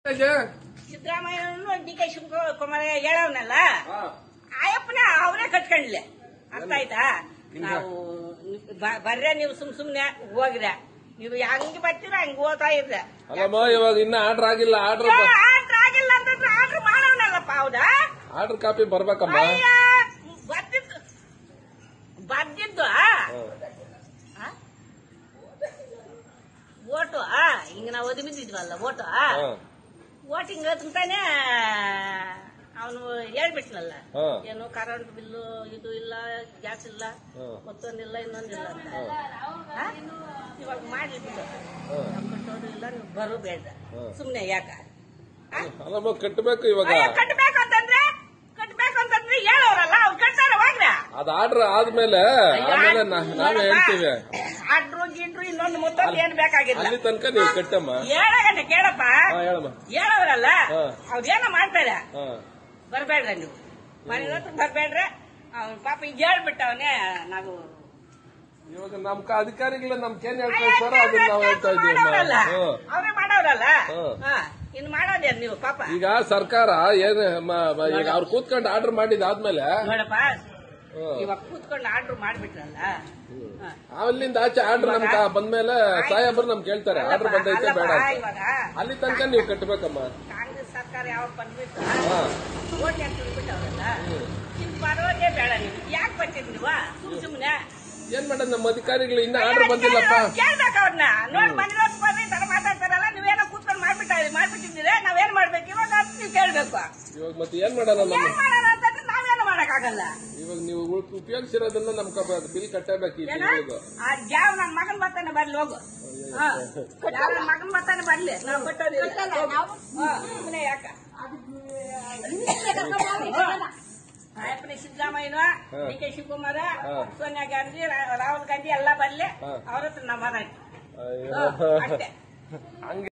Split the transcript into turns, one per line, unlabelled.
ಸಿದ್ದರಾಮಯ್ಯನು D K Shivakumar ಹೇಳವನಲ್ಲ ಆಯಪ್ಪನ ಅವರೇ ಕಟ್ಕೊಂಡ್ಲೆ ಅರ್ಥ ಆಯ್ತಾ ನಾವು ಬ- ಬರ್ರೆ ನೀವು ಸುಮ್ ಸುಮ್ನೆ ಹೋಗ್ರೆ ನೀವು ಹೆಂಗ್ ಬರ್ತೀರ ಹಂಗ್ ಹೋಗ್ತಾ ಇರ್ರೆ
ಅಲ್ಲಮ್ಮ ಇವಾಗ ಇನ್ನ ಆರ್ಡರ್ ಆಗಿಲ್ಲ ಆರ್ಡರ್
ಆರ್ಡ್ರ್ ಆಗಿಲ್ಲ ಅಂತಂದ್ರೆ ಆರ್ಡ್ರ್ ಮಾಡೋನಲ್ಲಪ್ಪ ಹೌದಾ
ಆರ್ಡರ್ ಕಾಪಿ ಬರ್ಬೇಕಮ್ಮ
ಅಯ್ಯ ಬರ್ದಿದ್ದು ಬರ್ದಿದ್ದು ಆ? ಓಟು ಆ ಹಿಂಗ ನಾವು ಓದಿ ಬಿದ್ದಿದ್ವಲ್ಲ ಓಟು
ಹಾ.
ಓಟಿಂಗ್ ಅಂತಾನೆ ಅವನು ಹೇಳ್ಬಿಟ್ನಲ್ಲ
ಹಾ.
ಏನು ಕರೆಂಟ್ ಬಿಲ್ಲು ಇದು ಇಲ್ಲ ಗ್ಯಾಸ್ ಇಲ್ಲ
ಹಾ.
ಮತ್ತೊಂದಿಲ್ಲ ಇನ್ನೊಂದಿಲ್ಲ ಅಂತ ಆ? ಇವಾಗ ಮಾಡ್ಲಿ ಬಿಡು
ಹಾ.
ನಮ್ ಕಟ್ಟೋದು ಇಲ್ಲ ನೀವು ಬರೋ ಬೇಡ
ಹಾ.
ಸುಮ್ನೆ ಯಾಕ ಆ?
ಅಲ್ಲಮ್ಮ ಕಟ್ಟಬೇಕು ಇವಾಗ
ಅಯ್ಯ, ಕಟ್ಬೇಕು ಅಂತಂದ್ರೆ ಕಟ್ಬೇಕು ಅಂತಂದ್ರೆ ಹೇಳೋರಲ್ಲ ಅವ್ರು ಕಟ್ತಾರ ಹೋಗ್ರ
ಅದ್ ಆರ್ಡರ್ ಆದ್ಮೇಲೆ ಆಮೇಲೆ ನಾ- ನಾವೇ ಹೇಳ್ತೀವಿ
ಅಡ್ರು ಗಿಡ್ರು ಇನ್ನೊಂದು ಮತ್ತೊಂದು ಏನ್ ಬೇಕಾಗಿಲ್ಲ
ಅಲ್ಲಿ ತನಕ ನೀವು ಕಟ್ಟಮ್ಮ
ಹೇಳ ಗಂಟೆ ಕೇಳಪ್ಪ
ಹಾ ಹೇಳಮ್ಮ
ಹೇಳೋರಲ್ಲ
ಹಾ.
ಅವ್ರೇನೋ ಮಾಡ್ತಾರೆ
ಹಾ
ಬರ್ಬೇಡ್ರ ನೀವು ಮನೆ ಹತ್ರ ಬರ್ಬೇಡ್ರೆ ಅವ್ನ ಪಾಪ ಈಗ ಹೇಳ್ಬಿಟ್ಟವನೇ ನಾವು
ಇವಾಗ ನಮ್ ಕ- ಅಧಿಕಾರಿಗಳು ನಮ್ಗೆ ಏನ್ ಹೇಳ್ತಾ ಇರ್ತಾರೋ ಅದನ್ನ ನಾವು ಹೇಳ್ತಾ ಇದೀವಿ
ಮಾಡೋರಲ್ಲ
ಹ್ಮ್.
ಅವ್ರೇ ಮಾಡೋರಲ್ಲ
ಹಾ.
ಹಾ ಇನ್ನು ಮಾಡೋದೇನ್ ನೀವು ಪಾಪ
ಈಗ ಸರ್ಕಾರ ಏನ್ ಮ- ಮ- ಈಗ ಅವ್ರು ಕೂತ್ಕೊಂಡು ಆರ್ಡರ್ ಮಾಡಿದಾದ್ಮೇಲೆ
ನೋಡಪ್ಪ
ಹ್ಮ್.
ಇವಾಗ ಕೂತ್ಕೊಂಡು ಆರ್ಡರ್ ಮಾಡ್ಬಿಟ್ರಲ್ಲ ಹಾ.
ಅಲ್ಲಿಂದ ಆಚೆ ಆರ್ಡರ್ ನಮ್ ಕ- ಬಂದ್ಮೇಲೆ ಸಾಹೇಬ್ರು ನಮ್ಗೆ ಕೇಳ್ತಾರೆ ಆರ್ಡರ್ ಬಂದೈತೆ ಬೇಡ
ಅಲ್ಲಪ್ಪ,
ಅಂತ.
ಇವಾಗ
ಅಲ್ಲಿ ತನಕ ನೀವು ಕಟ್ಟಬೇಕಮ್ಮ
ಕಾಂಗ್ರೆಸ್ ಸರ್ಕಾರ ಯಾವಾಗ ಬಂದ್ಬಿಟ್ಟು
ಹಾ
ಓಟ್ ಅಂತ ಬಿಟ್ಟವ್ರಲ್ಲ ನಿಮ್ ಬರೋದೇ ಬೇಡ ನೀವು ಯಾಕೆ ಬರ್ತೀರಿ ನೀವು ಸುಮ್ ಸುಮ್ನೆ
ಏನ್ ಮಾಡೋದು ನಮ್ಮ ಅಧಿಕಾರಿಗಳು ಇನ್ನ ಆರ್ಡರ್ ಬಂದಿಲ್ಲಪ್ಪ
ಕೇಳ್ಬೇಕು ಅವ್ರನ್ನ ನೋಡಿ ಮನೇಲಿ ಬರ್ರಿ ತರ ಮಾತಾಡ್ತಾರಲ್ಲ ನೀವೇನೋ ಕೂತ್ಕೊಂಡು ಮಾಡ್ಬಿಟ್ಟ ಮಾಡ್ಬಿಟ್ಟಿದ್ದೀರಿ ನಾವೇನ್ ಮಾಡ್ಬೇಕು ಇವಾಗ ಅಂತ ನೀವು ಕೇಳ್ಬೇಕು
ಇವಾಗ ಮತ್ತೆ ಏನ್ ಮಾಡೋಣ ನಮ್ಮ
ಏನ್ ಮಾಡೋಣ ಅಂತಂದ್ರೆ ನಾವೇನು ಮಾಡಕ್ಕಾಗಲ್ಲ
ಇವಾಗ ನೀವು ಉಳ್- ಉಪಯೋಗಿಸಿರೋದನ್ನ ನಮ್ ಬಿಲ್ ಕಟ್ಟಬೇಕು ಈ
ಏನ
ತಿಂಗಳಿಗೆ
ಆ ಯಾವ ನನ್ ಮಗನ್ ಬರ್ತಾನೆ ಬರ್ಲಿ ಹೋಗು ಹಾ. ಯಾವ ನನ್ ಮಗನ್ ಬರ್ತಾನೆ ಬರ್ಲಿ ನಾವು ಕೊಟ್ಟೋದಿಲ್ಲ ಹಾ, ಸುಮ್ನೆ ಯಾಕ ಆಯಪ್ಪನ ಸಿದ್ದರಾಮಯ್ಯನ ಡಿ ಕೆ ಶಿವಕುಮಾರ ಸೋನಿಯಾ ಗಾಂಧಿ ರಾ- ರಾಹುಲ್ ಗಾಂಧಿ ಎಲ್ಲ ಬರ್ಲಿ
ಹಾ.
ಅವ್ರ ಹತ್ರ ನಾವು ಮಾತಾಡ್ತೀವಿ
ಅಯ್ಯೋ.
ಹಾ, ಅಷ್ಟೇ
ಹಂಗೆ